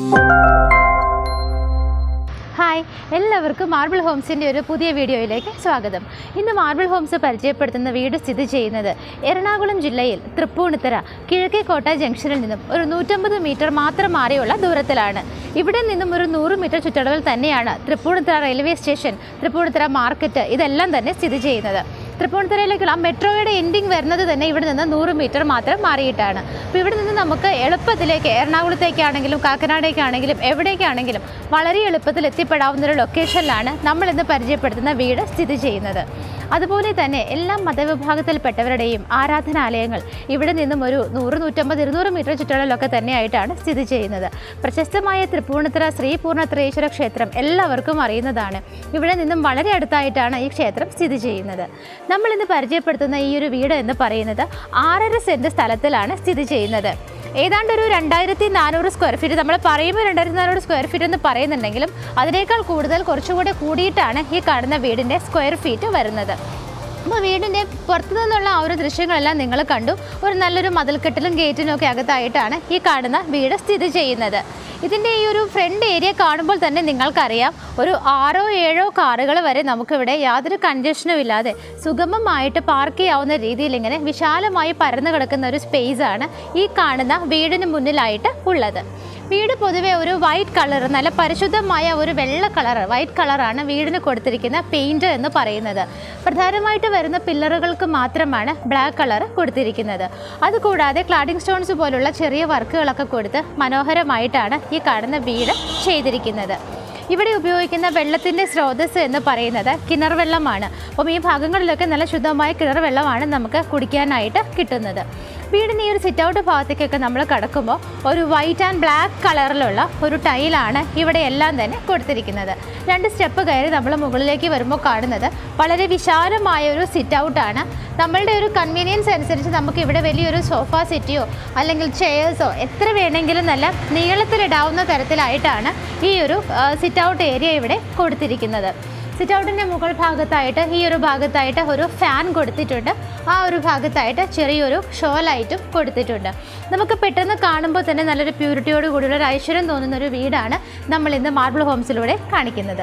hi എല്ലാവർക്കും marble ഹോംസിൻ്റെ ഒരു പുതിയ വീഡിയോയിലേക്ക് സ്വാഗതം ഇന്ന് മാർബിൾ ഹോംസ് പരിചയപ്പെടുത്തുന്ന വീട് സ്ഥിതി ചെയ്യുന്നത് എറണാകുളം ജില്ലയിൽ തൃപ്പൂണിത്തറ കിഴക്കേക്കോട്ട ജംഗ്ഷനിൽ നിന്നും ഒരു നൂറ്റമ്പത് മീറ്റർ മാത്രം മാറിയുള്ള ദൂരത്തിലാണ് ഇവിടെ നിന്നും ഒരു നൂറ് മീറ്റർ ചുറ്റളവിൽ തന്നെയാണ് Tripunithura railway station Tripunithura market ഇതെല്ലാം തന്നെ സ്ഥിതി ചെയ്യുന്നത് തൃപ്പൂണിത്തറയിലേക്കുള്ള ആ മെട്രോയുടെ എൻഡിങ് വരുന്നത് തന്നെ ഇവിടെ നിന്ന് നൂറ് മീറ്റർ മാത്രം മാറിയിട്ടാണ് അപ്പോൾ ഇവിടെ നിന്ന് നമുക്ക് എളുപ്പത്തിലേക്ക് എറണാകുളത്തേക്കാണെങ്കിലും കാക്കനാടേക്കാണെങ്കിലും എവിടേക്കാണെങ്കിലും വളരെ എളുപ്പത്തിൽ എത്തിപ്പെടാവുന്ന ഒരു ലൊക്കേഷനിലാണ് നമ്മൾ ഇന്ന് പരിചയപ്പെടുത്തുന്ന വീട് സ്ഥിതി ചെയ്യുന്നത് അതുപോലെ തന്നെ എല്ലാ മതവിഭാഗത്തിൽപ്പെട്ടവരുടെയും ആരാധനാലയങ്ങൾ ഇവിടെ നിന്നും ഒരു നൂറ് നൂറ്റമ്പത് ഇരുന്നൂറ് മീറ്റർ ചുറ്റളവിലൊക്കെ തന്നെയായിട്ടാണ് സ്ഥിതി ചെയ്യുന്നത് പ്രശസ്തമായ തൃപ്പൂണിത്തറ ശ്രീ പൂർണ്ണത്രേശ്വര ക്ഷേത്രം എല്ലാവർക്കും അറിയുന്നതാണ് ഇവിടെ നിന്നും വളരെ അടുത്തായിട്ടാണ് ഈ ക്ഷേത്രം സ്ഥിതി ചെയ്യുന്നത് നമ്മൾ ഇന്ന് പരിചയപ്പെടുത്തുന്ന ഈ ഒരു വീട് എന്ന് പറയുന്നത് ആറര സെൻറ്റ് സ്ഥലത്തിലാണ് സ്ഥിതി ചെയ്യുന്നത് ഏതാണ്ട് ഒരു രണ്ടായിരത്തി നാനൂറ് സ്ക്വയർ ഫീറ്റ് നമ്മൾ പറയുമ്പോൾ രണ്ടായിരത്തി നാനൂറ് സ്ക്വയർ ഫീറ്റ് എന്ന് പറയുന്നുണ്ടെങ്കിലും അതിനേക്കാൾ കൂടുതൽ കുറച്ചുകൂടെ കൂടിയിട്ടാണ് ഈ കാണുന്ന വീടിൻ്റെ സ്ക്വയർ ഫീറ്റ് വരുന്നത് അപ്പോൾ വീടിൻ്റെ പുറത്തു നിന്നുള്ള ആ ഒരു ദൃശ്യങ്ങളെല്ലാം നിങ്ങൾ കണ്ടു ഒരു നല്ലൊരു മതിൽക്കെട്ടിലും ഗേറ്റിനും ഒക്കെ അകത്തായിട്ടാണ് ഈ കാണുന്ന വീട് സ്ഥിതി ചെയ്യുന്നത് ഇതിൻ്റെ ഈ ഒരു ഫ്രണ്ട് ഏരിയ കാണുമ്പോൾ തന്നെ നിങ്ങൾക്കറിയാം ഒരു ആറോ ഏഴോ കാറുകൾ വരെ നമുക്കിവിടെ യാതൊരു കൺജഷനും ഇല്ലാതെ സുഗമമായിട്ട് പാർക്ക് ചെയ്യാവുന്ന രീതിയിൽ ഇങ്ങനെ വിശാലമായി പരന്നു കിടക്കുന്ന ഒരു സ്പേസ് ആണ് ഈ കാണുന്ന വീടിന് മുന്നിലായിട്ട് ഉള്ളത് വീട് പൊതുവെ ഒരു വൈറ്റ് കളർ നല്ല പരിശുദ്ധമായ ഒരു വെള്ള കളർ വൈറ്റ് കളറാണ് വീടിന് കൊടുത്തിരിക്കുന്ന പെയിൻറ് എന്ന് പറയുന്നത് പ്രധാനമായിട്ട് വരുന്ന പില്ലറുകൾക്ക് മാത്രമാണ് ബ്ലാക്ക് കളർ കൊടുത്തിരിക്കുന്നത് അതുകൂടാതെ ക്ലാഡിംഗ് സ്റ്റോൺസ് പോലുള്ള ചെറിയ വർക്കുകളൊക്കെ കൊടുത്ത് മനോഹരമായിട്ടാണ് ഈ കാണുന്ന വീട് ചെയ്തിരിക്കുന്നത് ഇവിടെ ഉപയോഗിക്കുന്ന വെള്ളത്തിൻ്റെ സ്രോതസ്സ് എന്ന് പറയുന്നത് കിണർ വെള്ളമാണ് അപ്പം ഈ ഭാഗങ്ങളിലൊക്കെ നല്ല ശുദ്ധമായ കിണർ വെള്ളമാണ് നമുക്ക് കുടിക്കാനായിട്ട് കിട്ടുന്നത് വീടിൻ്റെ ഈ ഒരു സിറ്റ് ഔട്ട് ഭാഗത്തേക്കൊക്കെ നമ്മൾ കിടക്കുമ്പോൾ ഒരു വൈറ്റ് ആൻഡ് ബ്ലാക്ക് കളറിലുള്ള ഒരു ടൈലാണ് ഇവിടെ എല്ലാം തന്നെ കൊടുത്തിരിക്കുന്നത് രണ്ട് സ്റ്റെപ്പ് കയറി നമ്മൾ മുകളിലേക്ക് വരുമ്പോൾ കാണുന്നത് വളരെ വിശാലമായ ഒരു സിറ്റ് ഔട്ടാണ് നമ്മളുടെ ഒരു കൺവീനിയൻസ് അനുസരിച്ച് നമുക്ക് ഇവിടെ വലിയൊരു സോഫ സെറ്റിയോ അല്ലെങ്കിൽ ചെയേഴ്സോ എത്ര വേണമെങ്കിലും നല്ല നീളത്തിലിടാവുന്ന തരത്തിലായിട്ടാണ് ഈ ഒരു സിറ്റ് ഔട്ട് ഏരിയ ഇവിടെ കൊടുത്തിരിക്കുന്നത് സിറ്റ് ഔട്ടിൻ്റെ മുകൾ ഭാഗത്തായിട്ട് ഈ ഒരു ഭാഗത്തായിട്ട് ഒരു ഫാൻ കൊടുത്തിട്ടുണ്ട് ആ ഒരു ഭാഗത്തായിട്ട് ചെറിയൊരു ഷോ ലൈറ്റും കൊടുത്തിട്ടുണ്ട് നമുക്ക് പെട്ടെന്ന് കാണുമ്പോൾ തന്നെ നല്ലൊരു പ്യൂരിറ്റിയോട് കൂടിയുള്ള ഒരു ഐശ്വര്യം തോന്നുന്ന ഒരു വീടാണ് നമ്മൾ ഇന്ന് മാർബിൾ ഹോംസിലൂടെ കാണിക്കുന്നത്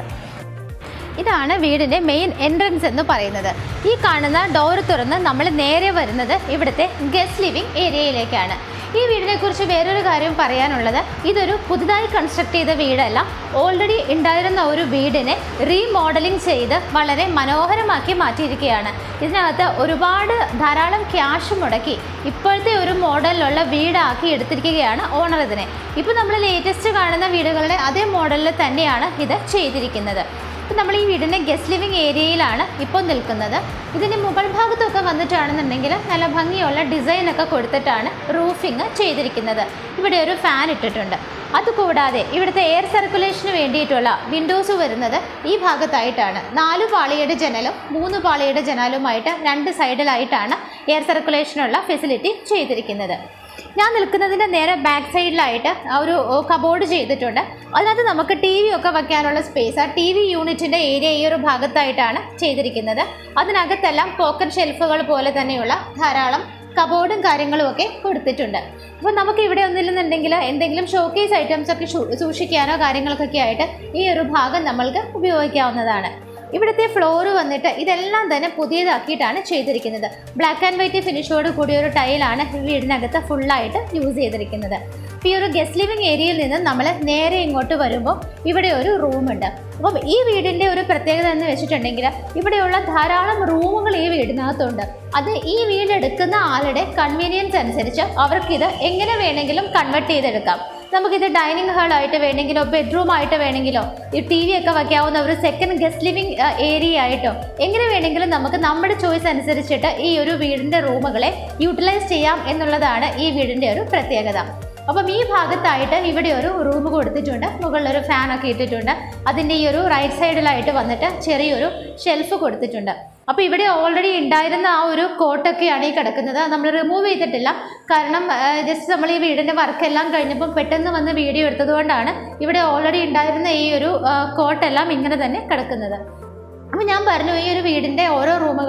ഇതാണ് വീടിൻ്റെ മെയിൻ എൻട്രൻസ് എന്ന് പറയുന്നത് ഈ കാണുന്ന ഡോർ തുറന്ന് നമ്മൾ നേരെ വരുന്നത് ഇവിടുത്തെ ഗസ്റ്റ് ലിവിംഗ് ഏരിയയിലേക്കാണ് ഈ വീടിനെക്കുറിച്ച് വേറൊരു കാര്യം പറയാനുള്ളത് ഇതൊരു പുതുതായി കൺസ്ട്രക്ട് ചെയ്ത വീടല്ല ഓൾറെഡി ഉണ്ടായിരുന്ന ഒരു വീടിനെ റീമോഡലിംഗ് ചെയ്ത് വളരെ മനോഹരമാക്കി മാറ്റിയിരിക്കുകയാണ് ഇതിനകത്ത് ഒരുപാട് ധാരാളം ക്യാഷ് മുടക്കി ഇപ്പോഴത്തെ ഒരു മോഡലിലുള്ള വീടാക്കി എടുത്തിരിക്കുകയാണ് ഓണർ ഇതിനെ ഇപ്പോൾ നമ്മൾ ലേറ്റസ്റ്റ് കാണുന്ന വീടുകളുടെ അതേ മോഡലിൽ തന്നെയാണ് ഇത് ചെയ്തിരിക്കുന്നത് ഇപ്പം നമ്മൾ ഈ വീടിൻ്റെ ഗസ്റ്റ് ലിവിങ് ഏരിയയിലാണ് ഇപ്പോൾ നിൽക്കുന്നത് ഇതിൻ്റെ മുകൾ ഭാഗത്തൊക്കെ വന്നിട്ടാണെന്നുണ്ടെങ്കിൽ നല്ല ഭംഗിയുള്ള ഡിസൈനൊക്കെ കൊടുത്തിട്ടാണ് റൂഫിങ് ചെയ്തിരിക്കുന്നത് ഇവിടെ ഒരു ഫാൻ ഇട്ടിട്ടുണ്ട് അതുകൂടാതെ ഇവിടുത്തെ എയർ സർക്കുലേഷന് വേണ്ടിയിട്ടുള്ള വിൻഡോസ് വരുന്നത് ഈ ഭാഗത്തായിട്ടാണ് നാല് പാളിയുടെ ജനലും മൂന്ന് പാളിയുടെ ജനാലുമായിട്ട് രണ്ട് സൈഡിലായിട്ടാണ് എയർ സർക്കുലേഷനുള്ള ഫെസിലിറ്റി ചെയ്തിരിക്കുന്നത് ഞാൻ നിൽക്കുന്നതിൻ്റെ നേരെ ബാക്ക് സൈഡിലായിട്ട് ആ ഒരു കബോർഡ് ചെയ്തിട്ടുണ്ട് അതിനകത്ത് നമുക്ക് ടി വി ഒക്കെ വയ്ക്കാനുള്ള സ്പേസ് ആ ടി വി യൂണിറ്റിൻ്റെ ഏരിയ ഈ ഒരു ഭാഗത്തായിട്ടാണ് ചെയ്തിരിക്കുന്നത് അതിനകത്തെല്ലാം പോക്കറ്റ് ഷെൽഫുകൾ പോലെ തന്നെയുള്ള ധാരാളം കബോർഡും കാര്യങ്ങളും ഒക്കെ കൊടുത്തിട്ടുണ്ട് അപ്പോൾ നമുക്ക് ഇവിടെ ഒന്നില്ലെന്നുണ്ടെങ്കിൽ എന്തെങ്കിലും ഷോക്കേസ് ഐറ്റംസ് ഒക്കെ ഷൂ- സൂക്ഷിക്കാനോ കാര്യങ്ങൾക്കൊക്കെ ആയിട്ട് ഈ ഒരു ഭാഗം നമ്മൾക്ക് ഉപയോഗിക്കാവുന്നതാണ് ഇവിടുത്തെ ഫ്ലോർ വന്നിട്ട് ഇതെല്ലാം തന്നെ പുതിയതാക്കിയിട്ടാണ് ചെയ്തിരിക്കുന്നത് ബ്ലാക്ക് ആൻഡ് വൈറ്റ് ഫിനിഷോട് കൂടിയ ഒരു ടൈലാണ് ഈ വീടിനകത്ത് ഫുള്ളായിട്ട് യൂസ് ചെയ്തിരിക്കുന്നത് അപ്പോൾ ഈ ഒരു ഗസ്റ്റ് ലിവിങ് ഏരിയയിൽ നിന്ന് നമ്മൾ നേരെ ഇങ്ങോട്ട് വരുമ്പോൾ ഇവിടെ ഒരു റൂമുണ്ട് അപ്പം ഈ വീടിൻ്റെ ഒരു പ്രത്യേകത എന്ന് വെച്ചിട്ടുണ്ടെങ്കിൽ ഇവിടെയുള്ള ധാരാളം റൂമുകൾ ഈ വീടിനകത്തുണ്ട് അത് ഈ വീട് എടുക്കുന്ന ആളുടെ കൺവീനിയൻസ് അനുസരിച്ച് അവർക്കിത് എങ്ങനെ വേണമെങ്കിലും കൺവെർട്ട് ചെയ്തെടുക്കാം നമുക്കിത് ഡൈനിങ് ഹാളായിട്ട് വേണമെങ്കിലോ ബെഡ്റൂം ആയിട്ട് വേണമെങ്കിലോ ഈ ടി വി ഒക്കെ വയ്ക്കാവുന്ന ഒരു സെക്കൻഡ് ഗസ്റ്റ് ലിവിങ് ഏരിയ ആയിട്ടോ എങ്ങനെ വേണമെങ്കിലും നമുക്ക് നമ്മുടെ ചോയ്സ് അനുസരിച്ചിട്ട് ഈ ഒരു വീടിൻ്റെ റൂമുകളെ യൂട്ടിലൈസ് ചെയ്യാം എന്നുള്ളതാണ് ഈ വീടിൻ്റെ ഒരു പ്രത്യേകത അപ്പം ഈ ഭാഗത്തായിട്ട് ഇവിടെ ഒരു റൂം കൊടുത്തിട്ടുണ്ട് മുകളിലൊരു ഫാനൊക്കെ ഇട്ടിട്ടുണ്ട് അതിൻ്റെ ഈ ഒരു റൈറ്റ് സൈഡിലായിട്ട് വന്നിട്ട് ചെറിയൊരു ഷെൽഫ് കൊടുത്തിട്ടുണ്ട് അപ്പോൾ ഇവിടെ ഓൾറെഡി ഉണ്ടായിരുന്ന ആ ഒരു കോട്ടൊക്കെയാണ് ഈ കിടക്കുന്നത് അത് നമ്മൾ റിമൂവ് ചെയ്തിട്ടില്ല കാരണം ജസ്റ്റ് നമ്മൾ ഈ വീടിൻ്റെ വർക്കെല്ലാം കഴിഞ്ഞപ്പോൾ പെട്ടെന്ന് വന്ന് വീഡിയോ എടുത്തതുകൊണ്ടാണ് ഇവിടെ ഓൾറെഡി ഉണ്ടായിരുന്ന ഈ ഒരു കോട്ടെല്ലാം ഇങ്ങനെ തന്നെ കിടക്കുന്നത് അപ്പോൾ ഞാൻ പറഞ്ഞു ഈ ഒരു വീടിൻ്റെ ഓരോ റൂമുകളും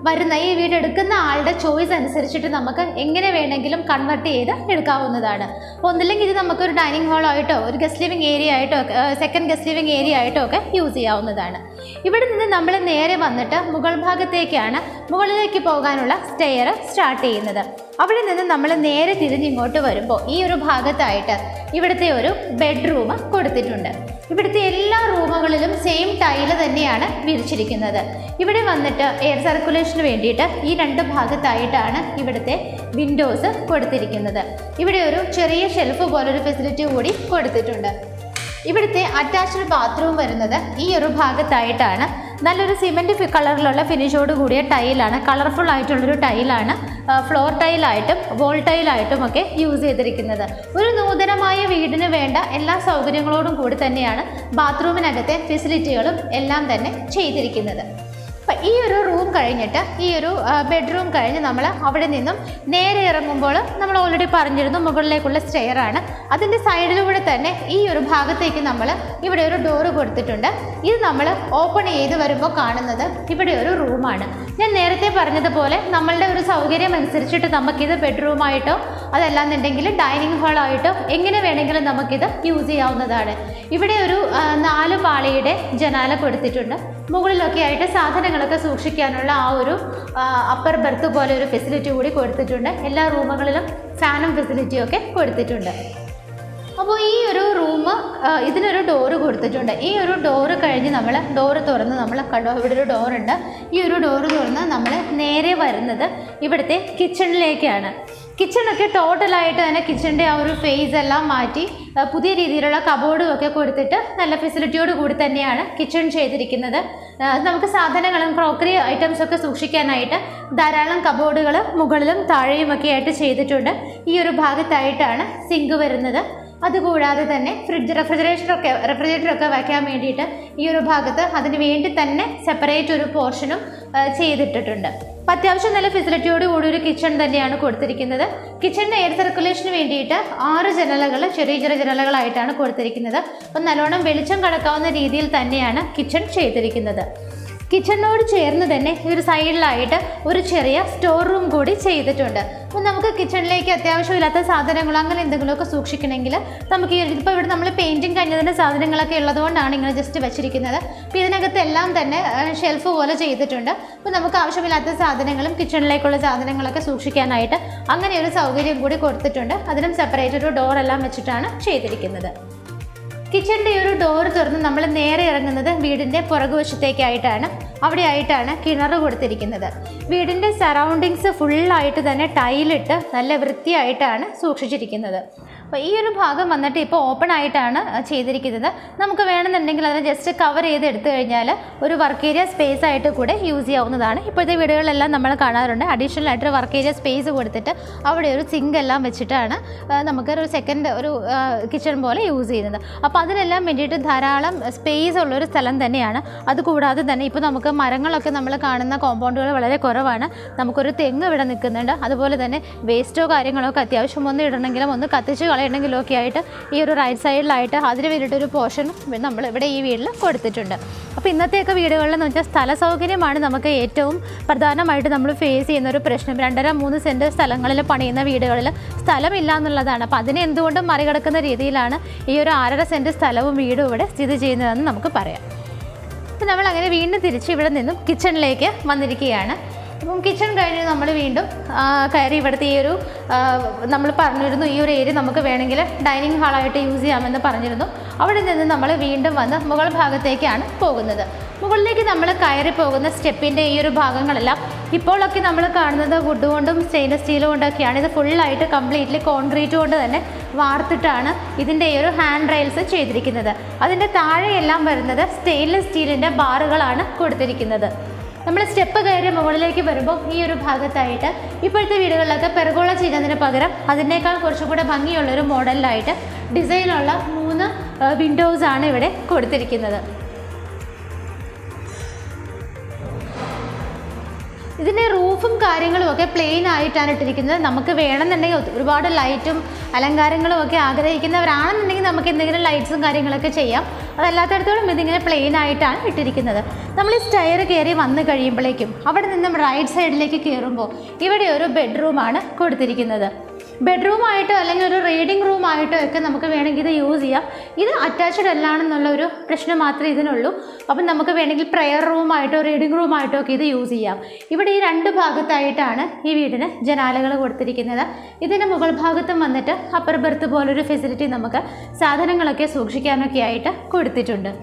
വരുന്ന ഈ വീട് എടുക്കുന്ന ആളുടെ ചോയ്സ് അനുസരിച്ചിട്ട് നമുക്ക് എങ്ങനെ വേണമെങ്കിലും കൺവെർട്ട് ചെയ്ത് എടുക്കാവുന്നതാണ് അപ്പോൾ ഒന്നില്ലെങ്കിൽ ഇത് നമുക്കൊരു ഡൈനിങ് ഹാളായിട്ടോ ഒരു ഗസ്റ്റ് ലിവിങ് ഏരിയ ആയിട്ടോ സെക്കൻഡ് ഗസ്റ്റ് ലിവിങ് ഏരിയ ആയിട്ടോ ഒക്കെ യൂസ് ചെയ്യാവുന്നതാണ് ഇവിടെ നിന്ന് നമ്മൾ നേരെ വന്നിട്ട് മുകൾ ഭാഗത്തേക്കാണ് മുകളിലേക്ക് പോകാനുള്ള സ്റ്റെയർ സ്റ്റാർട്ട് ചെയ്യുന്നത് അവിടെ നിന്ന് നമ്മൾ നേരെ തിരിഞ്ഞിങ്ങോട്ട് വരുമ്പോൾ ഈ ഒരു ഭാഗത്തായിട്ട് ഇവിടുത്തെ ഒരു ബെഡ്റൂം കൊടുത്തിട്ടുണ്ട് ഇവിടുത്തെ എല്ലാ റൂമുകളിലും സെയിം ടൈല് തന്നെയാണ് വിരിച്ചിരിക്കുന്നത് ഇവിടെ വന്നിട്ട് എയർ സർക്കുലേഷന് വേണ്ടിയിട്ട് ഈ രണ്ട് ഭാഗത്തായിട്ടാണ് ഇവിടുത്തെ വിൻഡോസ് കൊടുത്തിരിക്കുന്നത് ഇവിടെ ഒരു ചെറിയ ഷെൽഫ് പോലൊരു ഫെസിലിറ്റി കൂടി കൊടുത്തിട്ടുണ്ട് ഇവിടുത്തെ അറ്റാച്ച്ഡ് ബാത്റൂം വരുന്നത് ഈ ഒരു ഭാഗത്തായിട്ടാണ് നല്ലൊരു സിമെൻറ്റ് കളറിലുള്ള ഫിനിഷോട് കൂടിയ ടൈലാണ് കളർഫുൾ ആയിട്ടുള്ളൊരു ടൈലാണ് ഫ്ലോർ ടൈലായിട്ടും വോൾ ടൈലായിട്ടും ഒക്കെ യൂസ് ചെയ്തിരിക്കുന്നത് ഒരു നൂതനമായ വീടിന് വേണ്ട എല്ലാ സൗകര്യങ്ങളോടും കൂടി തന്നെയാണ് ബാത്റൂമിനകത്തെ ഫെസിലിറ്റികളും എല്ലാം തന്നെ ചെയ്തിരിക്കുന്നത് അപ്പം ഈ ഒരു റൂം കഴിഞ്ഞിട്ട് ഈ ഒരു ബെഡ്റൂം കഴിഞ്ഞ് നമ്മൾ അവിടെ നിന്നും നേരെ ഇറങ്ങുമ്പോൾ നമ്മൾ ഓൾറെഡി പറഞ്ഞിരുന്നു മുകളിലേക്കുള്ള സ്റ്റെയർ ആണ് അതിൻ്റെ സൈഡിലൂടെ തന്നെ ഈ ഒരു ഭാഗത്തേക്ക് നമ്മൾ ഇവിടെ ഒരു ഡോറ് കൊടുത്തിട്ടുണ്ട് ഇത് നമ്മൾ ഓപ്പൺ ചെയ്ത് വരുമ്പോൾ കാണുന്നത് ഇവിടെ ഒരു റൂമാണ് ഞാൻ നേരത്തെ പറഞ്ഞതുപോലെ നമ്മളുടെ ഒരു സൗകര്യം അനുസരിച്ചിട്ട് നമുക്കിത് ബെഡ്റൂമായിട്ടോ അതല്ലാന്നുണ്ടെങ്കിൽ ഡൈനിങ് ഹാളായിട്ടോ എങ്ങനെ വേണമെങ്കിലും നമുക്കിത് യൂസ് ചെയ്യാവുന്നതാണ് ഇവിടെ ഒരു ആ, നാല് പാളിയുടെ ജനാല കൊടുത്തിട്ടുണ്ട് മുകളിലൊക്കെ ആയിട്ട് സാധനങ്ങളൊക്കെ സൂക്ഷിക്കാനുള്ള ആ ഒരു അപ്പർ ബെർത്ത് പോലെ ഒരു ഫെസിലിറ്റി കൂടി കൊടുത്തിട്ടുണ്ട് എല്ലാ റൂമുകളിലും ഫാനും ഫെസിലിറ്റിയും ഒക്കെ കൊടുത്തിട്ടുണ്ട് അപ്പോൾ ഈ ഒരു റൂം ഇതിനൊരു ഡോറ് കൊടുത്തിട്ടുണ്ട് ഈ ഒരു ഡോറ് കഴിഞ്ഞ് നമ്മൾ ഡോറ് തുറന്ന് നമ്മൾ കണ്ടോ ഇവിടെ ഒരു ഡോറുണ്ട് ഈ ഒരു ഡോറ് തുറന്ന് നമ്മൾ നേരെ വരുന്നത് ഇവിടുത്തെ കിച്ചണിലേക്കാണ് കിച്ചണൊക്കെ ടോട്ടലായിട്ട് തന്നെ കിച്ചണിൻ്റെ ആ ഒരു ഫേസ് എല്ലാം മാറ്റി ആ, പുതിയ രീതിയിലുള്ള കബോർഡും ഒക്കെ കൊടുത്തിട്ട് നല്ല ഫെസിലിറ്റിയോട് കൂടി തന്നെയാണ് കിച്ചൺ ചെയ്തിരിക്കുന്നത് ആ, നമുക്ക് സാധനങ്ങളും ക്രോക്കറി ഐറ്റംസ് ഒക്കെ സൂക്ഷിക്കാനായിട്ട് ധാരാളം കബോർഡുകൾ മുകളിലും താഴെയും ഒക്കെ ആയിട്ട് ചെയ്തിട്ടുണ്ട് ഈ ഒരു ഭാഗത്തായിട്ടാണ് സിങ്ക് വരുന്നത് അതുകൂടാതെ തന്നെ ഫ്രിഡ്ജ് റെഫ്രിജറേറ്ററൊക്കെ റെഫ്രിജറേറ്ററൊക്കെ വയ്ക്കാൻ വേണ്ടിയിട്ട് ഈ ഒരു ഭാഗത്ത് അതിന് വേണ്ടി തന്നെ സെപ്പറേറ്റ് ഒരു പോർഷനും ചെയ്തിട്ടിട്ടുണ്ട് അപ്പം അത്യാവശ്യം നല്ല ഫെസിലിറ്റിയോട് കൂടി ഒരു കിച്ചൺ തന്നെയാണ് കൊടുത്തിരിക്കുന്നത് കിച്ചണിൻ്റെ എയർ സർക്കുലേഷന് വേണ്ടിയിട്ട് ആറ് ജനലകൾ ചെറിയ ചെറിയ ജനലകളായിട്ടാണ് കൊടുത്തിരിക്കുന്നത് അപ്പം നല്ലോണം വെളിച്ചം കടക്കാവുന്ന രീതിയിൽ തന്നെയാണ് കിച്ചൺ ചെയ്തിരിക്കുന്നത് കിച്ചണിനോട് ചേർന്ന് തന്നെ ഈ ഒരു സൈഡിലായിട്ട് ഒരു ചെറിയ സ്റ്റോർ റൂം കൂടി ചെയ്തിട്ടുണ്ട് അപ്പോൾ നമുക്ക് കിച്ചണിലേക്ക് അത്യാവശ്യമില്ലാത്ത സാധനങ്ങൾ അങ്ങനെ എന്തെങ്കിലുമൊക്കെ സൂക്ഷിക്കണമെങ്കിൽ നമുക്ക് ഈ ഇപ്പോൾ ഇവിടെ നമ്മൾ പെയിൻറ്റിങ് കഴിഞ്ഞതിൻ്റെ സാധനങ്ങളൊക്കെ ഉള്ളതുകൊണ്ടാണ് ഇങ്ങനെ ജസ്റ്റ് വെച്ചിരിക്കുന്നത് അപ്പോൾ ഇതിനകത്ത് എല്ലാം തന്നെ ഷെൽഫ് പോലെ ചെയ്തിട്ടുണ്ട് അപ്പോൾ നമുക്ക് ആവശ്യമില്ലാത്ത സാധനങ്ങളും കിച്ചണിലേക്കുള്ള സാധനങ്ങളൊക്കെ സൂക്ഷിക്കാനായിട്ട് അങ്ങനെ ഒരു സൗകര്യം കൂടി കൊടുത്തിട്ടുണ്ട് അതിനും സെപ്പറേറ്റ് ഒരു ഡോർ എല്ലാം വെച്ചിട്ടാണ് ചെയ്തിരിക്കുന്നത് കിച്ചണിൻ്റെ ഒരു ഡോർ തുറന്ന് നമ്മൾ നേരെ ഇറങ്ങുന്നത് വീടിൻ്റെ പുറകുവശത്തേക്കായിട്ടാണ് അവിടെ ആയിട്ടാണ് കിണർ കൊടുത്തിരിക്കുന്നത് വീടിൻ്റെ സറൗണ്ടിങ്സ് ഫുള്ളായിട്ട് തന്നെ ടൈലിട്ട് നല്ല വൃത്തിയായിട്ടാണ് സൂക്ഷിച്ചിരിക്കുന്നത് അപ്പോൾ ഈ ഒരു ഭാഗം വന്നിട്ട് ഇപ്പോൾ ഓപ്പൺ ആയിട്ടാണ് അഹ് ചെയ്തിരിക്കുന്നത് നമുക്ക് വേണമെന്നുണ്ടെങ്കിൽ അതിനെ ജസ്റ്റ് കവർ ചെയ്ത് എടുത്തു കഴിഞ്ഞാൽ ഒരു വർക്ക് ഏരിയ സ്പേസ് ആയിട്ട് കൂടെ യൂസ് ചെയ്യാവുന്നതാണ് ഇപ്പോഴത്തെ വീടുകളിലെല്ലാം നമ്മൾ കാണാറുണ്ട് അഡീഷണൽ ആയിട്ടൊരു വർക്ക് ഏരിയ സ്പേസ് കൊടുത്തിട്ട് അവിടെ ഒരു സിങ്ക് എല്ലാം വെച്ചിട്ടാണ് ആ, നമുക്ക് ഒരു സെക്കൻഡ് ഒരു കിച്ചൺ പോലെ യൂസ് ചെയ്യുന്നത് അപ്പോൾ അതിനെല്ലാം വേണ്ടിയിട്ട് ധാരാളം സ്പേസ് ഉള്ളൊരു സ്ഥലം തന്നെയാണ് അതുകൂടാതെ തന്നെ ഇപ്പോൾ നമുക്ക് മരങ്ങളൊക്കെ നമ്മൾ കാണുന്ന കോമ്പൗണ്ടുകൾ വളരെ കുറവാണ് നമുക്കൊരു തെങ്ങ് ഇവിടെ നിൽക്കുന്നുണ്ട് അതുപോലെ തന്നെ വേസ്റ്റോ കാര്യങ്ങളോ ഒക്കെ അത്യാവശ്യം ഒന്ന് ഇടണമെങ്കിലും ഒന്ന് കത്തിച്ച് കളയണമെങ്കിലും ഒക്കെ ആയിട്ട് ഈ ഒരു റൈറ്റ് സൈഡിലായിട്ട് അതിന് വേണ്ടിയിട്ടൊരു പോർഷൻ നമ്മൾ ഇവിടെ ഈ വീട്ടിൽ കൊടുത്തിട്ടുണ്ട് അപ്പോൾ ഇന്നത്തെയൊക്കെ വീടുകളിൽ എന്ന് വെച്ചാൽ സ്ഥല സൗകര്യമാണ് നമുക്ക് ഏറ്റവും പ്രധാനമായിട്ട് നമ്മൾ ഫേസ് ചെയ്യുന്ന ഒരു പ്രശ്നം രണ്ടര മൂന്ന് സെൻറ്റ് സ്ഥലങ്ങളിൽ പണിയുന്ന വീടുകളിൽ സ്ഥലമില്ല എന്നുള്ളതാണ് അപ്പോൾ അതിനെ എന്തുകൊണ്ടും മറികടക്കുന്ന രീതിയിലാണ് ഈ ഒരു ആറര സെൻറ്റ് സ്ഥലവും വീടും ഇവിടെ സ്ഥിതി ചെയ്യുന്നതെന്ന് നമുക്ക് പറയാം അപ്പോൾ നമ്മൾ അങ്ങനെ വീണ്ടും തിരിച്ച് ഇവിടെ നിന്നും കിച്ചണിലേക്ക് വന്നിരിക്കുകയാണ് അപ്പം കിച്ചൺ കഴിഞ്ഞ് നമ്മൾ വീണ്ടും ആ, കയറി ഇവിടുത്തെ ഈ ഒരു നമ്മൾ പറഞ്ഞിരുന്നു ഈ ഒരു ഏരിയ നമുക്ക് വേണമെങ്കിൽ ഡൈനിങ് ഹാളായിട്ട് യൂസ് ചെയ്യാമെന്ന് പറഞ്ഞിരുന്നു അവിടെ നിന്ന് നമ്മൾ വീണ്ടും വന്ന് മുകൾ ഭാഗത്തേക്കാണ് പോകുന്നത് മുകളിലേക്ക് നമ്മൾ കയറി പോകുന്ന സ്റ്റെപ്പിൻ്റെ ഈ ഒരു ഭാഗങ്ങളെല്ലാം ഇപ്പോഴൊക്കെ നമ്മൾ കാണുന്നത് വുഡ് കൊണ്ടും സ്റ്റെയിൻലെസ് സ്റ്റീൽ കൊണ്ടൊക്കെയാണ് ഇത് ഫുള്ളായിട്ട് കംപ്ലീറ്റ്ലി കോൺക്രീറ്റ് കൊണ്ട് തന്നെ വാർത്തിട്ടാണ് ഇതിൻ്റെ ഈ ഒരു ഹാൻഡ് റെയിൽസ് ചെയ്തിരിക്കുന്നത് അതിൻ്റെ താഴെയെല്ലാം വരുന്നത് സ്റ്റെയിൻലെസ് സ്റ്റീലിൻ്റെ ബാറുകളാണ് കൊടുത്തിരിക്കുന്നത് നമ്മൾ സ്റ്റെപ്പ് കയറി മുകളിലേക്ക് വരുമ്പോൾ ഈ ഒരു ഭാഗത്തായിട്ട് ഇപ്പോഴത്തെ വീടുകളിലൊക്കെ പെർഗോള ചെയ്യുന്നതിന് പകരം അതിനേക്കാൾ കുറച്ചും കൂടെ ഭംഗിയുള്ള ഒരു മോഡലിലായിട്ട് ഡിസൈനുള്ള മൂന്ന് വിൻഡോസ് ആണ് ഇവിടെ കൊടുത്തിരിക്കുന്നത് ഇതിൻ്റെ റൂഫും കാര്യങ്ങളും ഒക്കെ പ്ലെയിൻ ആയിട്ടാണ് ഇട്ടിരിക്കുന്നത് നമുക്ക് വേണമെന്നുണ്ടെങ്കിൽ ഒ- ഒരുപാട് ലൈറ്റും അലങ്കാരങ്ങളും ഒക്കെ ആഗ്രഹിക്കുന്നവരാണെന്നുണ്ടെങ്കിൽ നമുക്ക് എന്തെങ്കിലും ലൈറ്റ്സും കാര്യങ്ങളൊക്കെ ചെയ്യാം അതല്ലാത്തടത്തോളം ഇതിങ്ങനെ പ്ലെയിൻ ആയിട്ടാണ് ഇട്ടിരിക്കുന്നത് നമ്മൾ ഈ സ്റ്റെയർ കയറി വന്നു കഴിയുമ്പോഴേക്കും അവിടെ നിന്നും റൈറ്റ് സൈഡിലേക്ക് കയറുമ്പോൾ ഇവിടെ ഒരു ബെഡ്റൂമാണ് കൊടുത്തിരിക്കുന്നത് ബെഡ്റൂം ആയിട്ടോ അല്ലെങ്കിൽ ഒരു റീഡിംഗ് റൂം ആയിട്ടോ ഒക്കെ നമുക്ക് വേണമെങ്കിൽ ഇത് യൂസ് ചെയ്യാം ഇത് അറ്റാച്ച്ഡ് അല്ലാണെന്നുള്ള ഒരു പ്രശ്നം മാത്രമേ ഇതിനുള്ളൂ അപ്പം നമുക്ക് വേണമെങ്കിൽ പ്രെയർ റൂമായിട്ടോ റീഡിംഗ് റൂമായിട്ടോ ഒക്കെ ഇത് യൂസ് ചെയ്യാം ഇവിടെ ഈ രണ്ട് ഭാഗത്തായിട്ടാണ് ഈ വീടിന് ജനാലകൾ കൊടുത്തിരിക്കുന്നത് ഇതിൻ്റെ മുകൾ ഭാഗത്തും വന്നിട്ട് അപ്പർ ബെർത്ത് പോലൊരു ഫെസിലിറ്റി നമുക്ക് സാധനങ്ങളൊക്കെ സൂക്ഷിക്കാനൊക്കെ ആയിട്ട് കൊടുത്തിട്ടുണ്ട്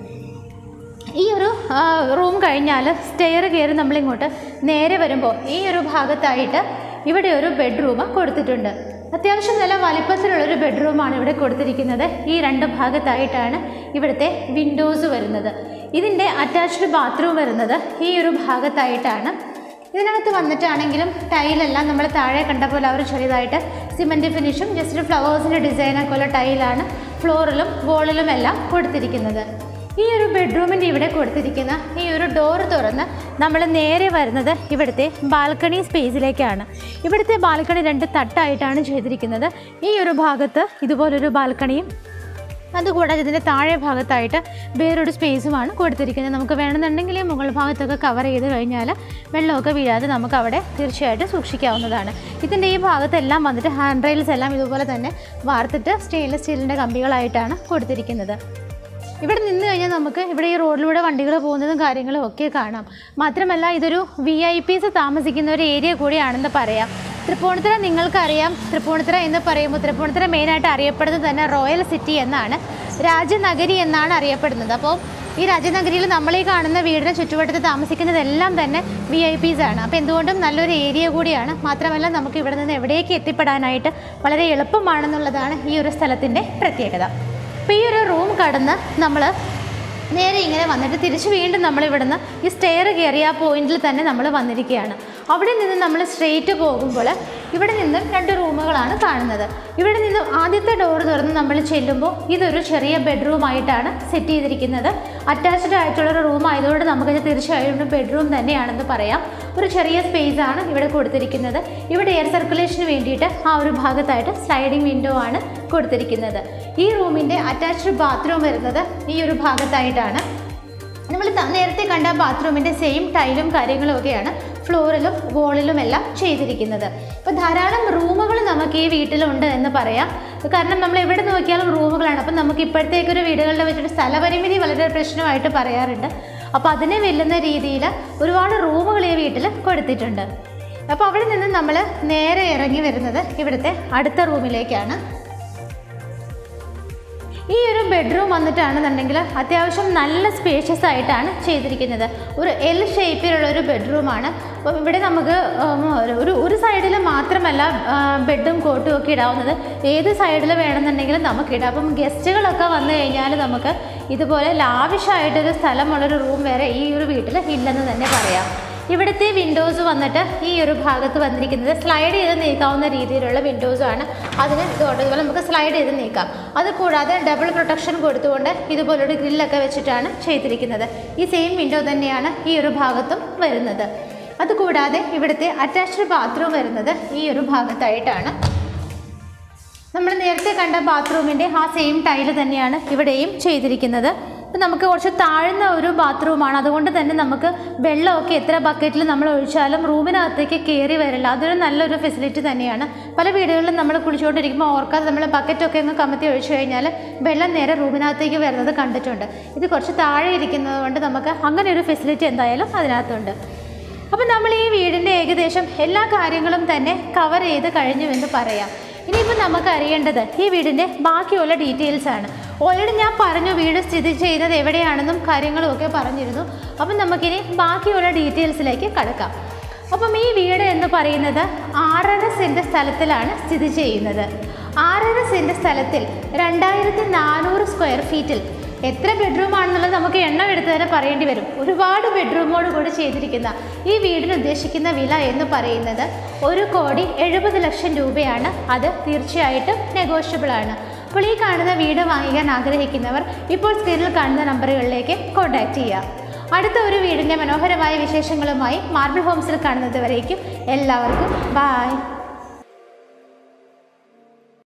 ഈ ഒരു ആ, റൂം കഴിഞ്ഞാൽ സ്റ്റെയർ കയറി നമ്മളിങ്ങോട്ട് നേരെ വരുമ്പോൾ ഈ ഒരു ഭാഗത്തായിട്ട് ഇവിടെ ഒരു ബെഡ്റൂം കൊടുത്തിട്ടുണ്ട് അത്യാവശ്യം നല്ല വലിപ്പത്തിലുള്ളൊരു ബെഡ്റൂമാണ് ഇവിടെ കൊടുത്തിരിക്കുന്നത് ഈ രണ്ട് ഭാഗത്തായിട്ടാണ് ഇവിടുത്തെ വിൻഡോസ് വരുന്നത് ഇതിൻ്റെ അറ്റാച്ച്ഡ് ബാത്റൂം വരുന്നത് ഈ ഒരു ഭാഗത്തായിട്ടാണ് ഇതിനകത്ത് വന്നിട്ടാണെങ്കിലും ടൈലെല്ലാം നമ്മൾ താഴെ കണ്ട പോലെ അവർ ചെറിയതായിട്ട് സിമൻറ്റ് ഫിനിഷും ജസ്റ്റ് ഫ്ലവേഴ്സിൻ്റെ ഡിസൈനൊക്കെ ഉള്ള ടൈലാണ് ഫ്ലോറിലും വോളിലും എല്ലാം കൊടുത്തിരിക്കുന്നത് ഈ ഒരു ബെഡ്റൂമിൻ്റെ ഇവിടെ കൊടുത്തിരിക്കുന്ന ഈ ഒരു ഡോർ തുറന്ന് നമ്മൾ നേരെ വരുന്നത് ഇവിടുത്തെ ബാൽക്കണി സ്പേസിലേക്കാണ് ഇവിടുത്തെ ബാൽക്കണി രണ്ട് തട്ടായിട്ടാണ് ചെയ്തിരിക്കുന്നത് ഈ ഒരു ഭാഗത്ത് ഇതുപോലൊരു ബാൽക്കണിയും അതുകൂടാതെ ഇതിൻ്റെ താഴെ ഭാഗത്തായിട്ട് വേറൊരു സ്പേസുമാണ് കൊടുത്തിരിക്കുന്നത് നമുക്ക് വേണമെന്നുണ്ടെങ്കിൽ ഈ മുകൾ ഭാഗത്തൊക്കെ കവർ ചെയ്ത് കഴിഞ്ഞാൽ വെള്ളമൊക്കെ വീഴാതെ നമുക്ക് അവിടെ തീർച്ചയായിട്ടും സൂക്ഷിക്കാവുന്നതാണ് ഇതിൻ്റെ ഈ ഭാഗത്തെല്ലാം വന്നിട്ട് ഹാൻഡ് റെയിൽസ് എല്ലാം ഇതുപോലെ തന്നെ വാർത്തിട്ട് സ്റ്റെയിൻലെസ് സ്റ്റീലിൻ്റെ കമ്പികളായിട്ടാണ് കൊടുത്തിരിക്കുന്നത് ഇവിടെ നിന്ന് കഴിഞ്ഞാൽ നമുക്ക് ഇവിടെ ഈ റോഡിലൂടെ വണ്ടികൾ പോകുന്നതും കാര്യങ്ങളും ഒക്കെ കാണാം മാത്രമല്ല ഇതൊരു വി ഐ പീസ് താമസിക്കുന്ന ഒരു ഏരിയ കൂടിയാണെന്ന് പറയാം തൃപ്പൂണിത്തുറ നിങ്ങൾക്കറിയാം തൃപ്പൂണിത്തുറ എന്ന് പറയുമ്പോൾ തൃപ്പൂണിത്തുറ മെയിനായിട്ട് അറിയപ്പെടുന്നത് തന്നെ റോയൽ സിറ്റി എന്നാണ് രാജനഗരി എന്നാണ് അറിയപ്പെടുന്നത് അപ്പോൾ ഈ രാജനഗരിയിൽ നമ്മളീ കാണുന്ന വീടിന് ചുറ്റുവട്ടത്ത് താമസിക്കുന്നതെല്ലാം തന്നെ വി ഐ പീസ് ആണ് അപ്പോൾ എന്തുകൊണ്ടും നല്ലൊരു ഏരിയ കൂടിയാണ് മാത്രമല്ല നമുക്ക് ഇവിടെ നിന്ന് എവിടേക്ക് എത്തിപ്പെടാനായിട്ട് വളരെ എളുപ്പമാണെന്നുള്ളതാണ് ഈ ഒരു സ്ഥലത്തിൻ്റെ പ്രത്യേകത അപ്പോൾ ഈ ഒരു റൂം കടന്ന് നമ്മൾ നേരെ ഇങ്ങനെ വന്നിട്ട് തിരിച്ച് വീണ്ടും നമ്മൾ ഇവിടുന്ന് ഈ സ്റ്റെയർ കയറിയ ആ പോയിന്റിൽ തന്നെ നമ്മൾ വന്നിരിക്കുകയാണ് അവിടെ നിന്ന് നമ്മൾ സ്ട്രെയിറ്റ് പോകുമ്പോൾ ഇവിടെ നിന്നും രണ്ട് റൂമുകളാണ് കാണുന്നത് ഇവിടെ നിന്നും ആദ്യത്തെ ഡോർ തുറന്ന് നമ്മൾ ചെല്ലുമ്പോൾ ഇതൊരു ചെറിയ ബെഡ്റൂം ആയിട്ടാണ് സെറ്റ് ചെയ്തിരിക്കുന്നത് അറ്റാച്ച്ഡ് ആയിട്ടുള്ള ഒരു റൂം ആയതുകൊണ്ട് നമുക്കിത് തീർച്ചയായും ബെഡ്റൂം തന്നെയാണെന്ന് പറയാം ഒരു ചെറിയ സ്പേസ് ആണ് ഇവിടെ കൊടുത്തിരിക്കുന്നത് ഇവിടെ എയർ സർക്കുലേഷന് വേണ്ടിയിട്ട് ആ ഒരു ഭാഗത്തായിട്ട് സ്ലൈഡിംഗ് വിൻഡോ ആണ് കൊടുത്തിരിക്കുന്നത് ഈ റൂമിൻ്റെ അറ്റാച്ച്ഡ് ബാത്റൂം വരുന്നത് ഈ ഒരു ഭാഗത്തായിട്ടാണ് നമ്മൾ ത- നേരത്തെ കണ്ട ബാത്റൂമിൻ്റെ സെയിം ടൈലും കാര്യങ്ങളും ഒക്കെയാണ് ഫ്ലോറിലും വോളിലും എല്ലാം ചെയ്തിരിക്കുന്നത് അപ്പോൾ ധാരാളം റൂമുകൾ നമുക്ക് ഈ വീട്ടിലുണ്ട് എന്ന് പറയാം കാരണം നമ്മൾ എവിടെ നോക്കിയാലും റൂമുകളാണ് അപ്പം നമുക്ക് ഇപ്പോഴത്തേക്കൊരു വീടുകളിൽ വെച്ചിട്ട് സ്ഥലപരിമിതി വളരെ പ്രശ്നമായിട്ട് പറയാറുണ്ട് അപ്പോൾ അതിനെ വെല്ലുന്ന രീതിയിൽ ഒരുപാട് റൂമുകൾ ഈ വീട്ടിൽ കൊടുത്തിട്ടുണ്ട് അപ്പോൾ അവിടെ നിന്ന് നമ്മൾ നേരെ ഇറങ്ങി വരുന്നത് ഇവിടുത്തെ അടുത്ത റൂമിലേക്കാണ് ഈ ഒരു ബെഡ്റൂം വന്നിട്ടാണെന്നുണ്ടെങ്കിൽ അത്യാവശ്യം നല്ല സ്പേഷ്യസ് ആയിട്ടാണ് ചെയ്തിരിക്കുന്നത് ഒരു എൽ ഷേപ്പിലുള്ള ഒരു ബെഡ്റൂമാണ് അപ്പം ഇവിടെ നമുക്ക് ഉം, ഒരു- ഒരു ഒരു സൈഡിൽ മാത്രമല്ല ആ, ബെഡും കോട്ടും ഒക്കെ ഇടാവുന്നത് ഏത് സൈഡിൽ വേണമെന്നുണ്ടെങ്കിലും നമുക്ക് ഇടാം അപ്പം ഗസ്റ്റുകളൊക്കെ വന്നു കഴിഞ്ഞാൽ നമുക്ക് ഇതുപോലെ ലാവിഷായിട്ടൊരു സ്ഥലമുള്ളൊരു റൂം വേറെ ഈ ഒരു വീട്ടിൽ ഇല്ലെന്ന് തന്നെ പറയാം ഇവിടുത്തെ വിൻഡോസ് വന്നിട്ട് ഈ ഒരു ഭാഗത്ത് വന്നിരിക്കുന്നത് സ്ലൈഡ് ചെയ്ത് നീക്കാവുന്ന രീതിയിലുള്ള വിൻഡോസാണ് അതിന് ഇതുകൊണ്ട് ഇതുപോലെ നമുക്ക് സ്ലൈഡ് ചെയ്ത് നീക്കാം അത് കൂടാതെ ഡബിൾ പ്രൊട്ടക്ഷൻ കൊടുത്തുകൊണ്ട് ഇതുപോലൊരു ഗ്രില്ലൊക്കെ വെച്ചിട്ടാണ് ചെയ്തിരിക്കുന്നത് ഈ സെയിം വിൻഡോ തന്നെയാണ് ഈ ഒരു ഭാഗത്തും വരുന്നത് അതുകൂടാതെ ഇവിടുത്തെ അറ്റാച്ച്ഡ് ബാത്റൂം വരുന്നത് ഈ ഒരു ഭാഗത്തായിട്ടാണ് നമ്മൾ നേരത്തെ കണ്ട ബാത്റൂമിൻ്റെ ആ സെയിം ടൈല് തന്നെയാണ് ഇവിടെയും ചെയ്തിരിക്കുന്നത് ഇപ്പം നമുക്ക് കുറച്ച് താഴ്ന്ന ഒരു ബാത്റൂമാണ് അതുകൊണ്ട് തന്നെ നമുക്ക് വെള്ളമൊക്കെ എത്ര ബക്കറ്റിൽ നമ്മൾ ഒഴിച്ചാലും റൂമിനകത്തേക്ക് കയറി വരില്ല അതൊരു നല്ലൊരു ഫെസിലിറ്റി തന്നെയാണ് പല വീടുകളിലും നമ്മൾ കുളിച്ചുകൊണ്ടിരിക്കുമ്പോൾ ഓർക്കാതെ നമ്മൾ ബക്കറ്റൊക്കെ അങ്ങ് കമത്തി ഒഴിച്ചു കഴിഞ്ഞാൽ വെള്ളം നേരെ റൂമിനകത്തേക്ക് വരുന്നത് കണ്ടിട്ടുണ്ട് ഇത് കുറച്ച് താഴെ ഇരിക്കുന്നത് കൊണ്ട് നമുക്ക് അങ്ങനെ ഒരു ഫെസിലിറ്റി എന്തായാലും അതിനകത്തുണ്ട് അപ്പം നമ്മൾ ഈ വീടിൻ്റെ ഏകദേശം എല്ലാ കാര്യങ്ങളും തന്നെ കവർ ചെയ്ത് കഴിഞ്ഞു എന്ന് പറയാം ഇനിയിപ്പോൾ നമുക്ക് അറിയേണ്ടത് ഈ വീടിൻ്റെ ബാക്കിയുള്ള ഡീറ്റെയിൽസ് ആണ് ഓൾറെഡി ഞാൻ പറഞ്ഞു വീട് സ്ഥിതി ചെയ്യുന്നത് എവിടെയാണെന്നും കാര്യങ്ങളും ഒക്കെ പറഞ്ഞിരുന്നു അപ്പം നമുക്കിനി ബാക്കിയുള്ള ഡീറ്റെയിൽസിലേക്ക് കടക്കാം അപ്പം ഈ വീട് എന്ന് പറയുന്നത് ആറര സെൻറ്റ് സ്ഥലത്തിലാണ് സ്ഥിതി ചെയ്യുന്നത് ആറര സെൻറ്റ് സ്ഥലത്തിൽ രണ്ടായിരത്തി നാനൂറ് സ്ക്വയർ ഫീറ്റിൽ എത്ര ബെഡ്റൂം ആണെന്നുള്ളത് നമുക്ക് എണ്ണം എടുത്ത് തന്നെ പറയേണ്ടി വരും ഒരുപാട് ബെഡ്റൂമോട് കൂടി ചെയ്തിരിക്കുന്ന ഈ വീടിന് ഉദ്ദേശിക്കുന്ന വില എന്ന് പറയുന്നത് ഒരു കോടി എഴുപത് ലക്ഷം രൂപയാണ് അത് തീർച്ചയായിട്ടും നെഗോഷ്യബിൾ ആണ് അപ്പോൾ ഈ കാണുന്ന വീട് വാങ്ങിക്കാൻ ആഗ്രഹിക്കുന്നവർ ഇപ്പോൾ സ്ക്രീനിൽ കാണുന്ന നമ്പറുകളിലേക്ക് കോൺടാക്റ്റ് ചെയ്യുക അടുത്ത ഒരു വീടിൻ്റെ മനോഹരമായ വിശേഷങ്ങളുമായി മാർബിൾ ഹോംസിൽ കാണുന്നത് വരേക്കും എല്ലാവർക്കും ബായ്